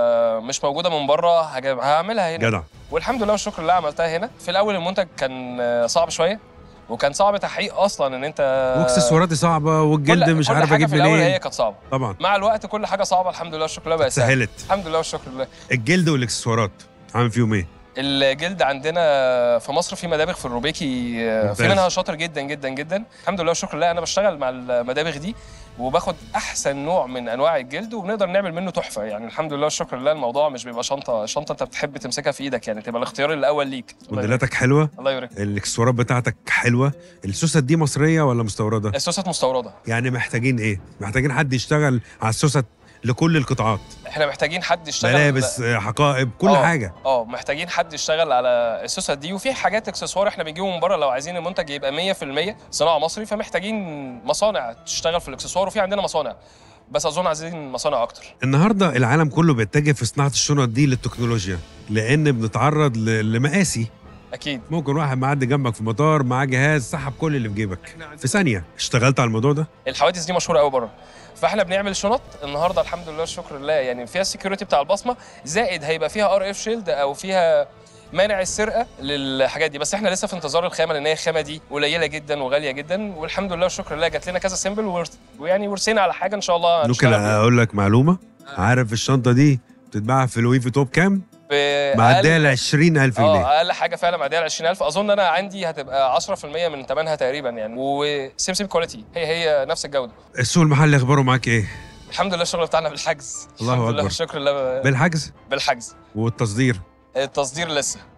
فمش موجوده من بره هجيب- هعملها هنا جدع والحمد لله والشكر لله عملتها هنا في الاول المنتج كان آه، صعب شويه وكان صعب تحقيق اصلا ان انت واكسسواراتي صعبة والجلد كل- مش كل عارف حاجة اجيب في الاول هي منين كانت صعبه طبعا مع الوقت كل حاجه صعبه الحمد لله والشكر لله بقى سهل سهلت الحمد لله والشكر لله الجلد والاكسسوارات عامل فيهم ايه؟ الجلد عندنا في مصر في مدابغ في الروبيكي آه، ممتاز. في منها شاطر جدا جدا جدا الحمد لله والشكر لله انا بشتغل مع المدابغ دي وباخد احسن نوع من انواع الجلد وبنقدر نعمل منه تحفه يعني الحمد لله والشكر لله الموضوع مش بيبقى شنطه شنطه انت بتحب تمسكها في ايدك يعني تبقى الاختيار الاول ليك الله يبارك. موديلاتك حلوة الله يبارك الاكسسوارات بتاعتك حلوة السوست دي مصرية ولا مستوردة؟ السوست مستورده يعني محتاجين ايه؟ محتاجين حد يشتغل على السوست لكل القطاعات احنا محتاجين حد يشتغل ملابس آه، حقائب كل آه. حاجة اه محتاجين حد يشتغل على السوست دي وفي حاجات اكسسوار احنا بنجيبه من بره لو عايزين المنتج يبقى 100% صناعه مصري فمحتاجين مصانع تشتغل في الاكسسوار وفي عندنا مصانع بس اظن عايزين مصانع اكتر النهاردة العالم كله بيتجه في صناعة الشنط دي للتكنولوجيا لأن بنتعرض ل- لمقاسي اكيد ممكن واحد معدي جنبك في مطار معاه جهاز سحب كل اللي في جيبك في ثانية اشتغلت على الموضوع ده؟ الحوادث دي مشهوره قوي بره فاحنا بنعمل شنط النهارده الحمد لله والشكر لله يعني فيها السكيورتي بتاع البصمه زائد هيبقى فيها ار اف شيلد او فيها مانع السرقه للحاجات دي بس احنا لسه في انتظار الخامه لان هي الخامه دي قليله جدا وغاليه جدا والحمد لله والشكر لله جات لنا كذا سيمبل ورث- ويعني ورثينا على حاجه ان شاء الله ممكن هنشتغل بيها. أقول لك معلومة عارف الشنطة دي بتتباع في لوي فيتو بكام؟ بأقل- معدية ل 20000 جنيه اه اقل حاجه فعلا معديه على 20000 اظن انا عندي هتبقى 10% من ثمنها تقريبا يعني وسيم سيم كواليتي هي هي نفس الجوده السوق المحلي اخباره معاك ايه؟ الحمد لله الشغل بتاعنا بالحجز الله الحمد أكبر. لله والشكر لله بالحجز بالحجز والتصدير التصدير لسه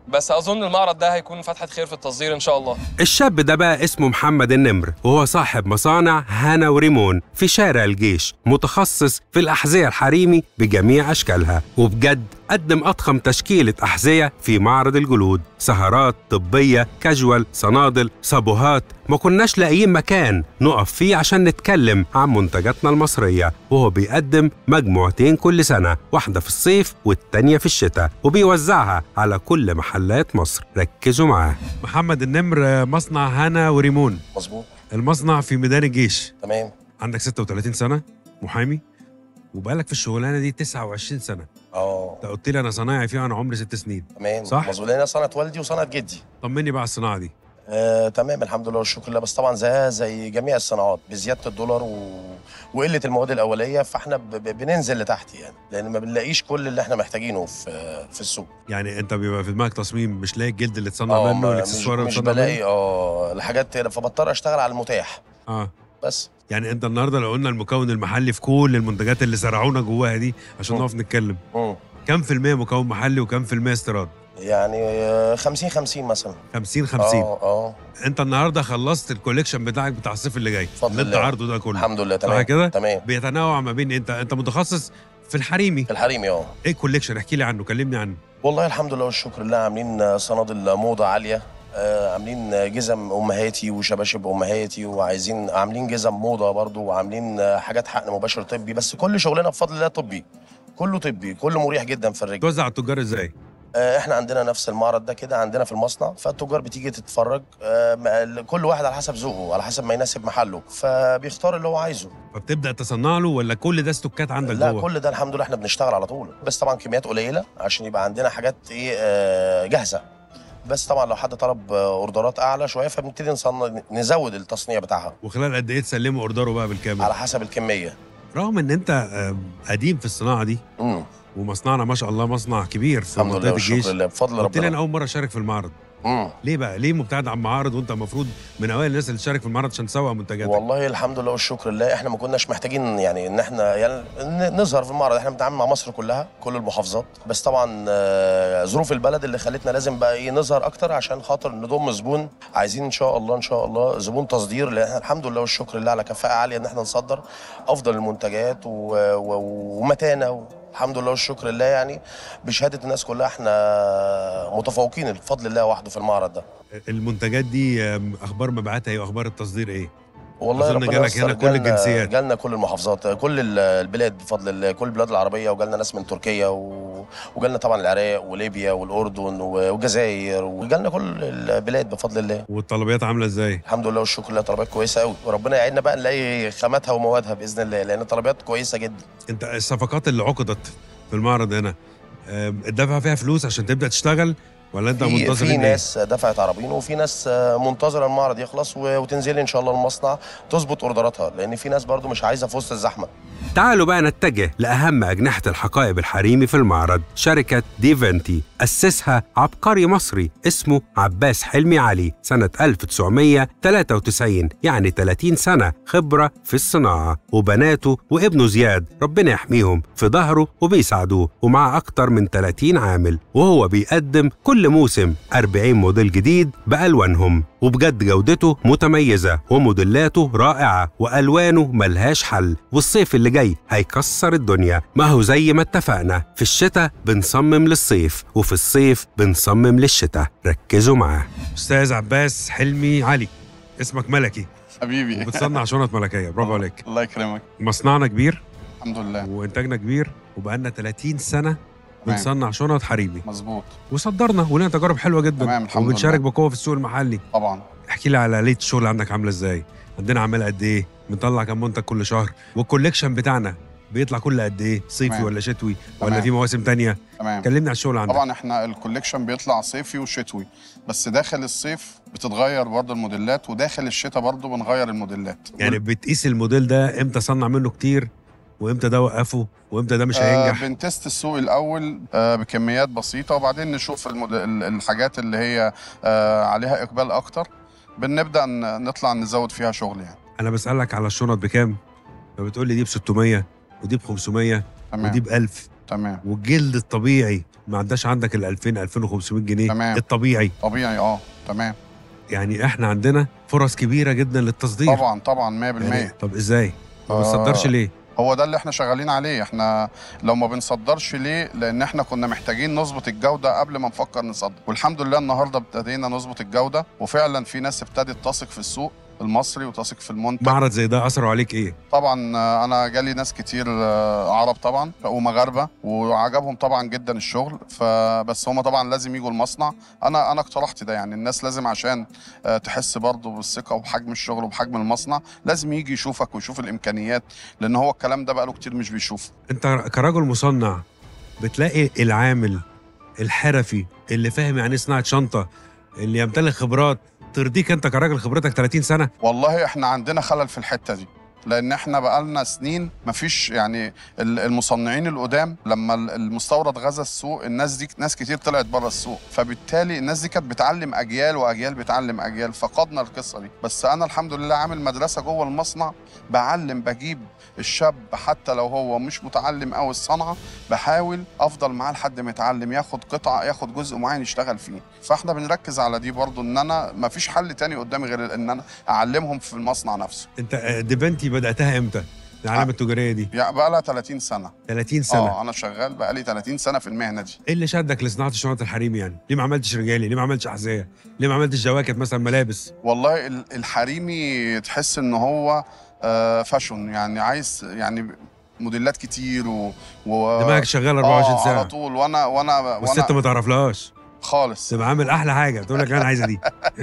بس اظن المعرض ده هيكون فتحه خير في التصدير ان شاء الله الشاب ده بقى اسمه محمد النمر وهو صاحب مصانع هانا وريمون في شارع الجيش متخصص في الأحذية الحريمي بجميع أشكالها وبجد قدم أضخم تشكيلة أحذية في معرض الجلود سهرات طبية كاجوال صنادل صابوهات ما كناش لاقيين مكان نقف فيه عشان نتكلم عن منتجاتنا المصرية وهو بيقدم مجموعتين كل سنة واحدة في الصيف والتانية في الشتاء وبيوزعها على كل محلات مصر ركزوا معاه محمد النمر مصنع هانا وريمون مظبوط المصنع في ميدان الجيش تمام عندك 36 سنة محامي وبقالك في الشغلانة دي 29 سنة اه انت قلت لي انا صنايعي فيها وانا عمري ست سنين تمام صح؟ مظبوط لان صنعه والدي وصنعه جدي طمني بقى على الصناعة دي آه، تمام الحمد لله والشكر لله بس طبعا زيها زي جميع الصناعات بزياده الدولار و... وقله المواد الاوليه فاحنا ب... ب... بننزل لتحت يعني لان ما بنلاقيش كل اللي احنا محتاجينه في في السوق يعني انت بيبقى في دماغك تصميم مش لاقي الجلد اللي تصنع اه منه ما- مش, والاكسسوار اللي مش تصنع بلاقي منه اه الحاجات كده فبضطر اشتغل على المتاح اه بس يعني انت النهارده لو قلنا المكون المحلي في كل المنتجات اللي زرعونا جواها دي عشان مم. نقف نتكلم مم. كم في المية مكون محلي وكم في المية استيراد يعني آه، 50 50 مثلا 50 50 اه اه انت النهارده خلصت الكوليكشن بتاعك بتاع الصيف اللي جاي بفضل اللي انت الله. عارضه ده كله الحمد لله صح تمام كده تمام بيتنوع ما بين انت انت متخصص في الحريمي الحريمي اه ايه الكوليكشن احكي لي عنه كلمني عنه والله الحمد لله والشكر لله عاملين صنادل موضة عالية آه، عاملين جزم امهاتي وشباشب امهاتي وعايزين عاملين جزم موضه برضو وعاملين آه، حاجات حقن مباشر طبي بس كل شغلنا بفضل الله طبي كله طبي كله مريح جدا في الرجل توزع على التجار ازاي آه، احنا عندنا نفس المعرض ده كده عندنا في المصنع فالتجار بتيجي تتفرج آه، ما- كل واحد على حسب ذوقه على حسب ما يناسب محله فبيختار اللي هو عايزه فبتبدا تصنع له ولا كل ده استوكات عندك لا جوه كل ده الحمد لله احنا بنشتغل على طول بس طبعا كميات قليله عشان يبقى عندنا حاجات ايه آه، جاهزه بس طبعا لو حد طلب آه، اوردرات اعلى شويه فبنبتدي نصنع نزود التصنيع بتاعها وخلال قد ايه تسلموا اوردره بقى بالكامل على حسب الكميه رغم ان انت آه، قديم في الصناعه دي امم ومصنعنا ما شاء الله مصنع كبير في الحمد لله منطقه الجيش والشكر لله بفضل قلت لي انا ربنا اول مره اشارك في المعرض امم ليه بقى ليه مبتعد عن معارض وانت المفروض من اوائل الناس اللي تشارك في المعرض عشان تسوق منتجاتك والله الحمد لله والشكر لله احنا ما كناش محتاجين يعني ان احنا يعني ن- نظهر في المعرض احنا بنتعامل مع مصر كلها كل المحافظات بس طبعا آه، ظروف البلد اللي خلتنا لازم بقى ايه نظهر اكتر عشان خاطر نضم زبون عايزين ان شاء الله ان شاء الله زبون تصدير لان احنا الحمد لله والشكر لله على كفاءه عاليه ان احنا نصدر افضل المنتجات و... و... ومتانه و... الحمد لله والشكر لله يعني بشهاده الناس كلها احنا متفوقين بفضل الله وحده في المعرض ده المنتجات دي آم، اخبار مبيعاتها ايه واخبار التصدير ايه والله أظن ربنا جالك يستر. هنا كل جالنا- الجنسيات. جالنا كل المحافظات كل ال- البلاد بفضل الله كل البلاد العربيه وجالنا ناس من تركيا و... وجالنا طبعا العراق وليبيا والاردن و- والجزائر وجالنا كل البلاد بفضل الله والطلبيات عامله ازاي الحمد لله والشكر لله طلبات كويسه قوي وربنا يعيننا بقى نلاقي خاماتها وموادها باذن الله لان الطلبات كويسه جدا انت الصفقات اللي عقدت في المعرض هنا آم، اتدفع فيها فلوس عشان تبدا تشتغل ولا انت في, منتظر في إن ناس دفعت عربين وفي ناس آه، منتظره المعرض يخلص و- وتنزل ان شاء الله المصنع تظبط اوردراتها لان في ناس برضو مش عايزه في وسط الزحمه تعالوا بقى نتجه لأهم أجنحة الحقائب الحريمي في المعرض شركة ديفنتي أسسها عبقري مصري اسمه عباس حلمي علي سنة 1993 يعني 30 سنة خبرة في الصناعة وبناته وابنه زياد ربنا يحميهم في ظهره وبيساعدوه ومع أكتر من 30 عامل وهو بيقدم كل موسم 40 موديل جديد بألوانهم وبجد جودته متميزة وموديلاته رائعة وألوانه ملهاش حل والصيف اللي جاي هيكسر الدنيا ما هو زي ما اتفقنا في الشتاء بنصمم للصيف وفي الصيف بنصمم للشتاء ركزوا معاه استاذ عباس حلمي علي اسمك ملكي حبيبي وبتصنع شنط ملكيه برافو عليك الله يكرمك مصنعنا كبير الحمد لله وانتاجنا كبير وبقالنا 30 سنه بنصنع شنط حريمي مظبوط وصدرنا ولنا تجارب حلوه جدا تمام، الحمد وبنشارك لله. بقوه في السوق المحلي طبعا احكي لي على ليله الشغل عندك عامله ازاي عندنا عمال قد ايه بنطلع كام منتج كل شهر والكوليكشن بتاعنا بيطلع كل قد ايه صيفي تمام. ولا شتوي ولا تمام. في مواسم تانية تمام كلمني على الشغل عندك طبعا احنا الكوليكشن بيطلع صيفي وشتوي بس داخل الصيف بتتغير برضه الموديلات وداخل الشتاء برضه بنغير الموديلات يعني بتقيس الموديل ده امتى صنع منه كتير وامتى ده وقفه وامتى ده مش هينجح آه بنتست السوق الاول آه بكميات بسيطه وبعدين نشوف المد... ال- الحاجات اللي هي آه عليها اقبال اكتر بنبدا ن- نطلع نزود فيها شغل يعني انا بسالك على الشنط بكام فبتقول لي دي ب 600 ودي ب 500 تمام ودي ب 1000 تمام والجلد الطبيعي ما عندهاش عندك ال 2000 2500 جنيه تمام. الطبيعي طبيعي اه تمام يعني احنا عندنا فرص كبيره جدا للتصدير طبعا طبعا 100% يعني طب ازاي؟ ما آه. بنصدرش ليه؟ هو ده اللي احنا شغالين عليه احنا لو ما بنصدرش ليه لان احنا كنا محتاجين نظبط الجوده قبل ما نفكر نصدر والحمد لله النهارده ابتدينا نظبط الجوده وفعلا في ناس ابتدت تثق في السوق المصري وتثق في المنتج معرض زي ده اثروا عليك ايه؟ طبعا آه، انا جالي ناس كتير آه، عرب طبعا ومغاربه وعجبهم طبعا جدا الشغل فبس هم طبعا لازم يجوا المصنع انا انا اقترحت ده يعني الناس لازم عشان آه، تحس برضه بالثقه وبحجم الشغل وبحجم المصنع لازم يجي يشوفك ويشوف الامكانيات لان هو الكلام ده بقاله كتير مش بيشوفه انت كراجل مصنع بتلاقي العامل الحرفي اللي فاهم يعني ايه صناعه شنطه اللي يمتلك خبرات ترضيك انت كراجل خبرتك 30 سنه والله احنا عندنا خلل في الحته دي لان احنا بقالنا سنين مفيش يعني ال- المصنعين القدام لما ال- المستورد غزا السوق الناس دي ناس كتير طلعت بره السوق فبالتالي الناس دي كانت بتعلم اجيال واجيال بتعلم اجيال فقدنا القصه دي بس انا الحمد لله عامل مدرسه جوه المصنع بعلم بجيب الشاب حتى لو هو مش متعلم قوي الصنعه بحاول افضل معاه لحد ما يتعلم ياخد قطعه ياخد جزء معين يشتغل فيه فاحنا بنركز على دي برضو ان انا مفيش حل تاني قدامي غير ان انا اعلمهم في المصنع نفسه انت آه، ديفنتي بداتها امتى؟ العلامه التجاريه دي يعني بقى لها 30 سنه 30 سنه اه انا شغال بقى لي 30 سنه في المهنه دي ايه اللي شدك لصناعه الشنط الحريمي يعني؟ ليه ما عملتش رجالي؟ ليه ما عملتش احذيه؟ ليه ما عملتش جواكت مثلا ملابس؟ والله ال- الحريمي تحس ان هو آه فاشون يعني عايز يعني موديلات كتير و, و... دماغك شغال 24 آه ساعه على طول وانا وانا والست وانا ما تعرفلهاش خالص تبقى عامل احلى حاجه تقول لك انا عايزه دي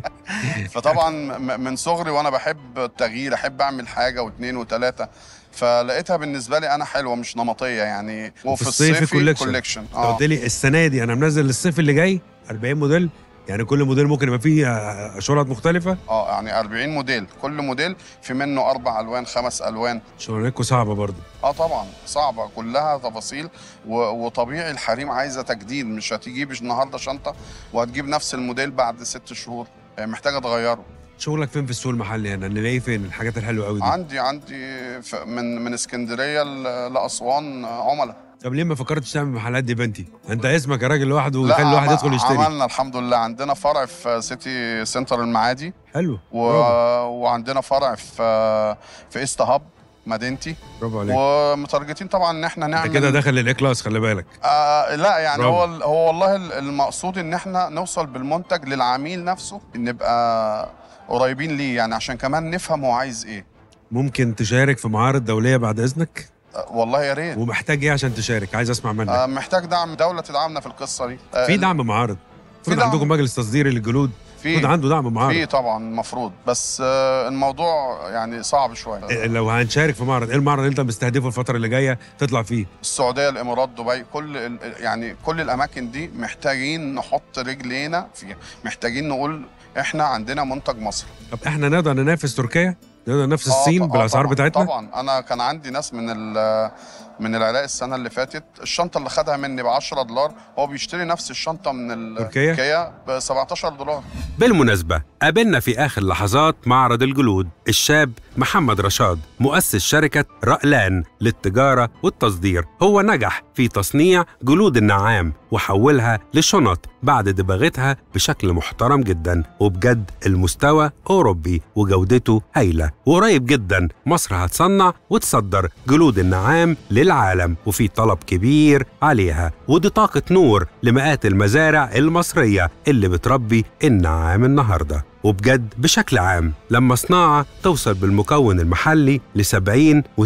فطبعا م- من صغري وانا بحب التغيير احب اعمل حاجه واثنين وثلاثه فلقيتها بالنسبه لي انا حلوه مش نمطيه يعني وفي الصيف كوليكشن كوليكشن انت قلت لي السنه دي انا منزل الصيف اللي جاي 40 موديل يعني كل موديل ممكن يبقى فيه آه، شنط مختلفه اه يعني 40 موديل كل موديل في منه اربع الوان خمس الوان شغلانتكم صعبه برضه اه طبعا صعبه كلها تفاصيل و... وطبيعي الحريم عايزه تجديد مش هتجيب النهارده شنطه وهتجيب نفس الموديل بعد ست شهور آه، محتاجه تغيره شغلك فين في السوق المحلي هنا نلاقيه فين الحاجات الحلوه قوي دي عندي عندي ف- من من اسكندريه ل- لاسوان آه، عملاء طب ليه ما فكرتش تعمل محلات ديفنتي انت اسمك يا راجل لوحده لا، ويخلي الواحد عم- يدخل يشتري عملنا الحمد لله عندنا فرع في سيتي سنتر المعادي حلو و... برافو وعندنا فرع في في ايست هاب مدينتي برافو عليك ومتارجتين طبعا ان احنا انت نعمل كده داخل الاي كلاس خلي بالك آه لا يعني برافو. هو هو والله المقصود ان احنا نوصل بالمنتج للعميل نفسه نبقى قريبين ليه يعني عشان كمان نفهم هو عايز ايه ممكن تشارك في معارض دوليه بعد اذنك آه والله يا ريت ومحتاج ايه عشان تشارك عايز اسمع منك آه محتاج دعم دوله تدعمنا في القصه دي آه في دعم معارض المفروض دعم. عندكم مجلس تصدير للجلود في المفروض عنده دعم معارض في طبعا المفروض بس آه الموضوع يعني صعب شويه إيه لو هنشارك في معرض ايه المعرض اللي انت مستهدفه الفتره اللي جايه تطلع فيه السعوديه الامارات دبي كل ال- يعني كل الاماكن دي محتاجين نحط رجلينا فيها محتاجين نقول احنا عندنا منتج مصري طب احنا نقدر ننافس تركيا نقدر ننافس آه الصين ط- آه بالاسعار طبعاً بتاعتنا طبعا انا كان عندي ناس من ال- من العراق السنه اللي فاتت الشنطه اللي خدها مني ب 10 دولار هو بيشتري نفس الشنطه من ال- تركيا؟ تركيا ب 17 دولار بالمناسبة قابلنا في آخر لحظات معرض الجلود الشاب محمد رشاد مؤسس شركة رألان للتجارة والتصدير هو نجح في تصنيع جلود النعام وحولها لشنط بعد دباغتها بشكل محترم جدا وبجد المستوى أوروبي وجودته هايلة وقريب جدا مصر هتصنع وتصدر جلود النعام للعالم وفي طلب كبير عليها ودي طاقة نور لمئات المزارع المصرية اللي بتربي النعام النهارده وبجد بشكل عام لما صناعة توصل بالمكون المحلي ل 70 و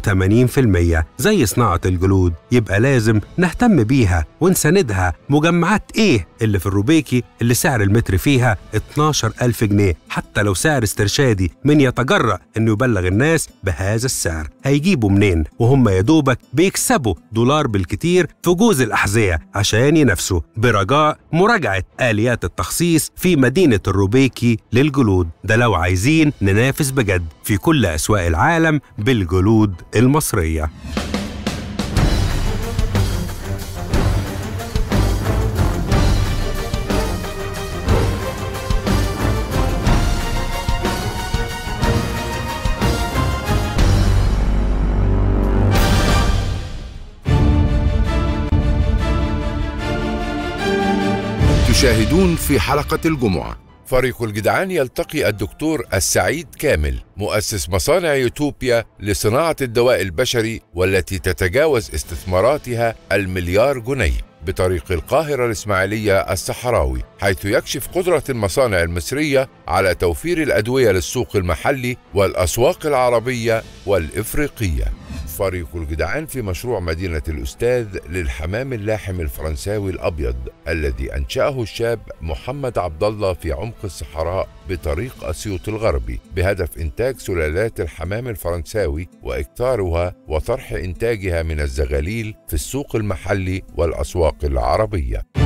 80% زي صناعة الجلود يبقى لازم نهتم بيها ونساندها مجمعات ايه اللي في الروبيكي اللي سعر المتر فيها 12 ألف جنيه حتى لو سعر استرشادي من يتجرأ انه يبلغ الناس بهذا السعر هيجيبوا منين وهم يا دوبك بيكسبوا دولار بالكتير في جوز الأحذية عشان ينافسوا برجاء مراجعة آليات التخصيص في مدينة الروبيكي للجلود ده لو عايزين ننافس بجد في كل أسواق العالم بالجلود المصرية تشاهدون في حلقة الجمعة فريق الجدعان يلتقي الدكتور السعيد كامل مؤسس مصانع يوتوبيا لصناعة الدواء البشري والتي تتجاوز استثماراتها المليار جنيه بطريق القاهرة الإسماعيلية الصحراوي حيث يكشف قدرة المصانع المصرية على توفير الأدوية للسوق المحلي والأسواق العربية والإفريقية فريق الجدعان في مشروع مدينة الأستاذ للحمام اللاحم الفرنساوي الأبيض الذي أنشأه الشاب محمد عبد الله في عمق الصحراء بطريق أسيوط الغربي بهدف إنتاج سلالات الحمام الفرنساوي وإكثارها وطرح إنتاجها من الزغاليل في السوق المحلي والأسواق العربية